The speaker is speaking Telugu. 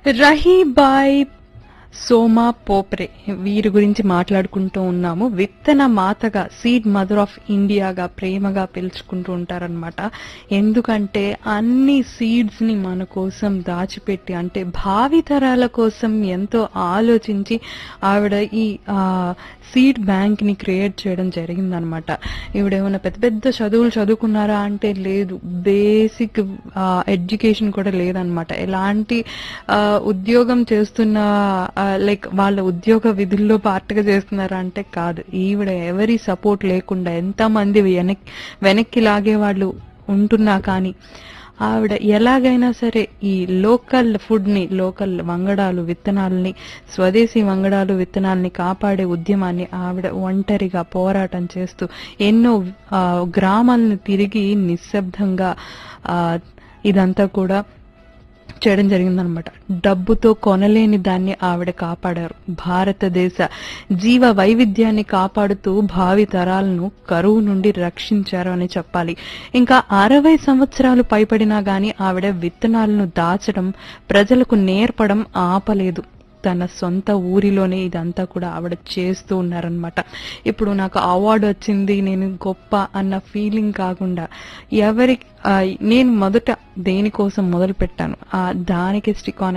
రహీబాయ్ సోమా పోప్రే వీరి గురించి మాట్లాడుకుంటూ ఉన్నాము విత్తన మాతగా సీడ్ మదర్ ఆఫ్ ఇండియాగా ప్రేమగా పిలుచుకుంటూ ఉంటారనమాట ఎందుకంటే అన్ని సీడ్స్ ని మన కోసం దాచిపెట్టి అంటే భావితరాల కోసం ఎంతో ఆలోచించి ఆవిడ ఈ సీడ్ బ్యాంక్ ని క్రియేట్ చేయడం జరిగిందనమాట ఈవిడ ఏమైనా పెద్ద పెద్ద చదువులు చదువుకున్నారా అంటే లేదు బేసిక్ ఎడ్యుకేషన్ కూడా లేదనమాట ఎలాంటి ఆ, ఉద్యోగం చేస్తున్న లైక్ వాళ్ళ ఉద్యోగ విధుల్లో పార్ట్గా చేస్తున్నారా అంటే కాదు ఈవిడ ఎవరి సపోర్ట్ లేకుండా ఎంతమంది వెనక్ వెనక్కి లాగే వాళ్ళు ఉంటున్నా కానీ ఆవిడ ఎలాగైనా సరే ఈ లోకల్ ఫుడ్ ని లోకల్ వంగడాలు విత్తనాలని స్వదేశీ వంగడాలు విత్తనాలని కాపాడే ఉద్యమాన్ని ఆవిడ ఒంటరిగా పోరాటం చేస్తూ ఎన్నో ఆ, గ్రామాలను తిరిగి నిశ్శబ్దంగా ఆ, ఇదంతా కూడా చేయడం జరిగిందనమాట డబ్బుతో కొనలేని దాన్ని ఆవిడ కాపాడారు భారతదేశ జీవ వైవిధ్యాన్ని కాపాడుతూ భావి తరాలను కరువు నుండి రక్షించారు అని చెప్పాలి ఇంకా అరవై సంవత్సరాలు పైపడినా గాని ఆవిడ విత్తనాలను దాచడం ప్రజలకు నేర్పడం ఆపలేదు తన సొంత ఊరిలోనే ఇదంతా కూడా ఆవిడ చేస్తూ ఉన్నారనమాట ఇప్పుడు నాకు అవార్డు వచ్చింది నేను గొప్ప అన్న ఫీలింగ్ కాకుండా ఎవరి ఆ, నేను మొదట దేనికోసం మొదలు పెట్టాను ఆ దానికి స్టిక్ ఆన్